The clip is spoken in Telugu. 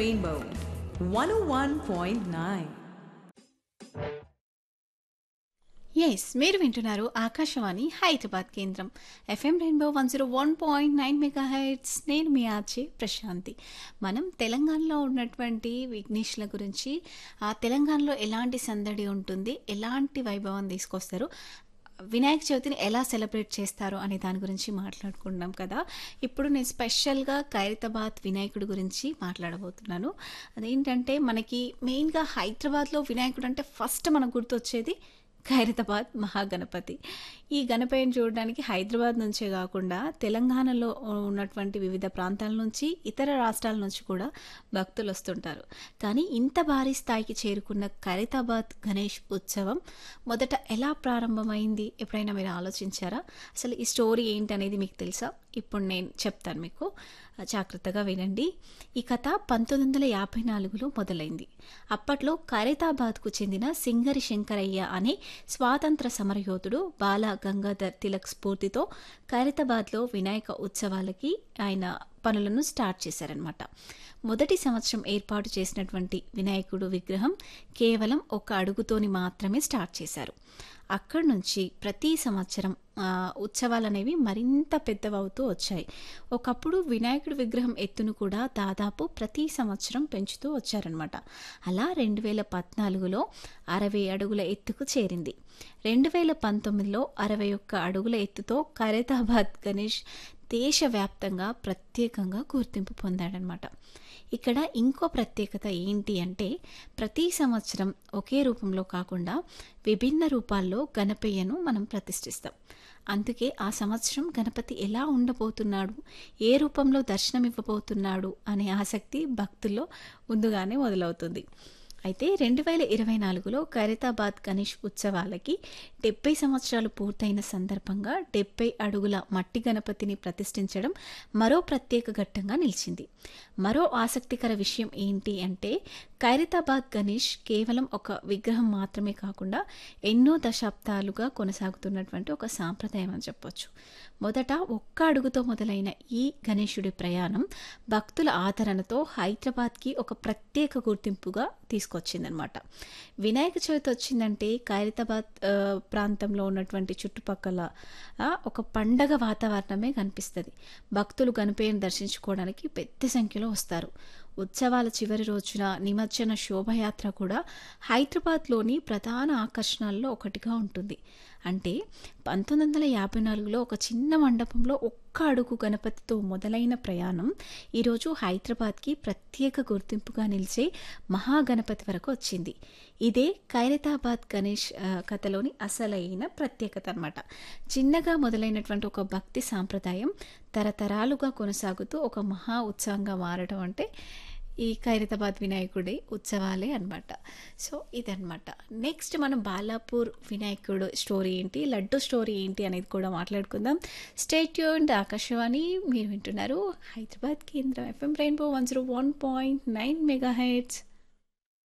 Rainbow 101.9. ఎస్ మీరు వింటున్నారు ఆకాశవాణి హైదరాబాద్ కేంద్రం FM rainbow one zero one point nine mega heights నేను మీ ఆర్జే ప్రశాంతి మనం తెలంగాణలో ఉన్నటువంటి విఘ్నేష్ల గురించి ఆ తెలంగాణలో ఎలాంటి సందడి ఉంటుంది ఎలాంటి వైభవం తీసుకొస్తారు వినాయక చవితిని ఎలా సెలబ్రేట్ చేస్తారు అనే దాని గురించి మాట్లాడుకుంటున్నాం కదా ఇప్పుడు నేను స్పెషల్గా ఖైరతాబాద్ వినాయకుడి గురించి మాట్లాడబోతున్నాను అదేంటంటే మనకి మెయిన్గా హైదరాబాద్లో వినాయకుడు అంటే ఫస్ట్ మనకు గుర్తొచ్చేది ఖైరతాబాద్ మహాగణపతి ఈ గణపతిని చూడడానికి హైదరాబాద్ నుంచే కాకుండా తెలంగాణలో ఉన్నటువంటి వివిధ ప్రాంతాల నుంచి ఇతర రాష్ట్రాల నుంచి కూడా భక్తులు వస్తుంటారు కానీ ఇంత భారీ స్థాయికి చేరుకున్న ఖైరతాబాద్ గణేష్ ఉత్సవం మొదట ఎలా ప్రారంభమైంది ఎప్పుడైనా మీరు ఆలోచించారా అసలు ఈ స్టోరీ ఏంటి అనేది మీకు తెలుసా ఇప్పుడు నేను చెప్తాను మీకు జాగ్రత్తగా వినండి ఈ కథ పంతొమ్మిది వందల యాభై నాలుగులో మొదలైంది అప్పట్లో ఖైరతాబాద్కు చెందిన సింగరి శంకరయ్య అనే స్వాతంత్ర సమరయోధుడు బాల గంగాధర్ తిలక్ స్ఫూర్తితో ఖైరతాబాద్లో వినాయక ఉత్సవాలకి ఆయన పనులను స్టార్ట్ చేశారనమాట మొదటి సంవత్సరం ఏర్పాటు చేసినటువంటి వినాయకుడు విగ్రహం కేవలం ఒక అడుగుతోని మాత్రమే స్టార్ట్ చేశారు అక్కడి నుంచి ప్రతి సంవత్సరం ఉత్సవాలు అనేవి మరింత పెద్దవవుతూ వచ్చాయి ఒకప్పుడు వినాయకుడి విగ్రహం ఎత్తును కూడా దాదాపు ప్రతి సంవత్సరం పెంచుతూ వచ్చారనమాట అలా రెండు వేల పద్నాలుగులో అరవై అడుగుల ఎత్తుకు చేరింది రెండు వేల పంతొమ్మిదిలో అరవై ఒక్క అడుగుల ఎత్తుతో ఖైరతాబాద్ గణేష్ దేశవ్యాప్తంగా ప్రత్యేకంగా గుర్తింపు పొందాడనమాట ఇక్కడ ఇంకో ప్రత్యేకత ఏంటి అంటే ప్రతి సంవత్సరం ఒకే రూపంలో కాకుండా విభిన్న రూపాల్లో గణపయ్యను మనం ప్రతిష్ఠిస్తాం అందుకే ఆ సంవత్సరం గణపతి ఎలా ఉండబోతున్నాడు ఏ రూపంలో దర్శనం ఇవ్వబోతున్నాడు అనే ఆసక్తి భక్తుల్లో ముందుగానే మొదలవుతుంది అయితే రెండు వేల ఇరవై నాలుగులో ఖైరతాబాద్ గణేష్ ఉత్సవాలకి డెబ్బై సంవత్సరాలు పూర్తయిన సందర్భంగా డెబ్బై అడుగుల మట్టి గణపతిని ప్రతిష్ఠించడం మరో ప్రత్యేక ఘట్టంగా నిలిచింది మరో ఆసక్తికర విషయం ఏంటి అంటే ఖైరతాబాద్ గణేష్ కేవలం ఒక విగ్రహం మాత్రమే కాకుండా ఎన్నో దశాబ్దాలుగా కొనసాగుతున్నటువంటి ఒక సాంప్రదాయం అని చెప్పొచ్చు మొదట ఒక్క అడుగుతో మొదలైన ఈ గణేశుడి ప్రయాణం భక్తుల ఆదరణతో హైదరాబాద్కి ఒక ప్రత్యేక గుర్తింపుగా తీసుకొచ్చిందనమాట వినాయక చవితి వచ్చిందంటే ఖైరతాబాద్ ప్రాంతంలో ఉన్నటువంటి చుట్టుపక్కల ఒక పండగ వాతావరణమే కనిపిస్తుంది భక్తులు గణపయ్యను దర్శించుకోవడానికి పెద్ద సంఖ్యలో వస్తారు ఉత్సవాల చివరి రోజున నిమజ్జన శోభయాత్ర కూడా హైదరాబాద్లోని ప్రధాన ఆకర్షణల్లో ఒకటిగా ఉంటుంది అంటే పంతొమ్మిది వందల యాభై నాలుగులో ఒక చిన్న మండపంలో ఒక్క అడుగు గణపతితో మొదలైన ప్రయాణం ఈరోజు హైదరాబాద్కి ప్రత్యేక గుర్తింపుగా నిలిచే మహాగణపతి వరకు వచ్చింది ఇదే ఖైరతాబాద్ గణేష్ కథలోని అసలైన ప్రత్యేకత అనమాట చిన్నగా మొదలైనటువంటి ఒక భక్తి సాంప్రదాయం తరతరాలుగా కొనసాగుతూ ఒక మహా ఉత్సవంగా మారడం అంటే ఈ ఖైరతాబాద్ వినాయకుడి ఉత్సవాలే అనమాట సో ఇదనమాట నెక్స్ట్ మనం బాలాపూర్ వినాయకుడు స్టోరీ ఏంటి లడ్డు స్టోరీ ఏంటి అనేది కూడా మాట్లాడుకుందాం స్టేట్ యూన్ ఆకాశవాణి మీరు వింటున్నారు హైదరాబాద్ కేంద్రం FM rainbow one zero one point nine mega heads